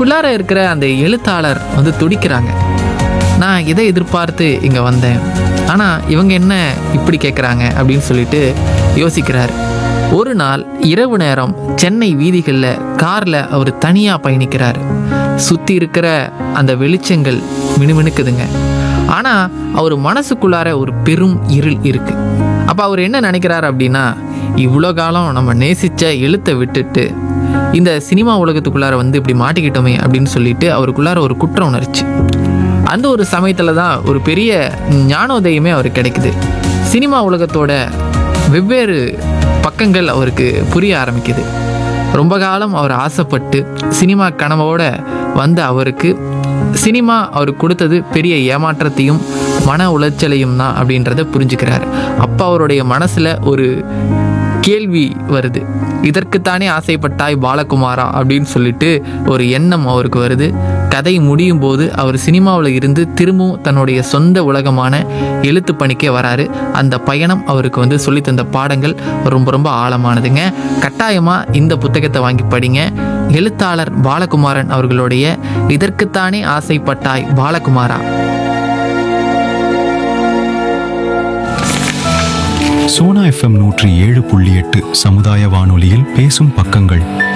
அவருக்குள்ளார இருக்கிற அந்த எழுத்தாளர் வந்து துடிக்கிறாங்க நான் இதை எதிர்பார்த்து இங்கே வந்தேன் ஆனால் இவங்க என்ன இப்படி கேட்குறாங்க அப்படின்னு சொல்லிட்டு யோசிக்கிறார் ஒரு நாள் இரவு நேரம் சென்னை வீதிகளில் காரில் அவர் தனியாக பயணிக்கிறார் சுற்றி இருக்கிற அந்த வெளிச்சங்கள் மினுமினுக்குதுங்க ஆனால் அவர் மனசுக்குள்ளார ஒரு பெரும் இருள் இருக்கு அப்போ அவர் என்ன நினைக்கிறார் அப்படின்னா இவ்வளோ காலம் நம்ம நேசித்த எழுத்தை விட்டுட்டு இந்த சினிமா உலகத்துக்குள்ளார வந்து இப்படி மாட்டிக்கிட்டோமே அப்படின்னு சொல்லிட்டு அவருக்குள்ளார ஒரு குற்ற உணர்ச்சி அந்த ஒரு சமயத்தில் தான் ஒரு பெரிய ஞானோதயமே அவருக்கு கிடைக்குது சினிமா உலகத்தோட வெவ்வேறு பக்கங்கள் அவருக்கு புரிய ஆரம்பிக்குது ரொம்ப காலம் அவர் ஆசைப்பட்டு சினிமா கனவோட வந்த அவருக்கு சினிமா அவருக்கு கொடுத்தது பெரிய ஏமாற்றத்தையும் மன உளைச்சலையும் தான் அப்படின்றத புரிஞ்சுக்கிறார் அப்போ அவருடைய மனசில் ஒரு கேள்வி வருது இதற்குத்தானே ஆசைப்பட்டாய் பாலகுமாரா அப்படின்னு சொல்லிட்டு ஒரு எண்ணம் அவருக்கு வருது கதை முடியும் போது அவர் சினிமாவில் இருந்து திரும்பவும் தன்னுடைய சொந்த உலகமான எழுத்து பணிக்கே வராரு அந்த பயணம் அவருக்கு வந்து சொல்லித் தந்த பாடங்கள் ரொம்ப ரொம்ப ஆழமானதுங்க கட்டாயமாக இந்த புத்தகத்தை வாங்கி படிங்க எழுத்தாளர் பாலகுமாரன் அவர்களுடைய இதற்குத்தானே ஆசைப்பட்டாய் பாலகுமாரா சோனா எஃப்எம் நூற்றி ஏழு புள்ளி எட்டு சமுதாய வானொலியில் பேசும் பக்கங்கள்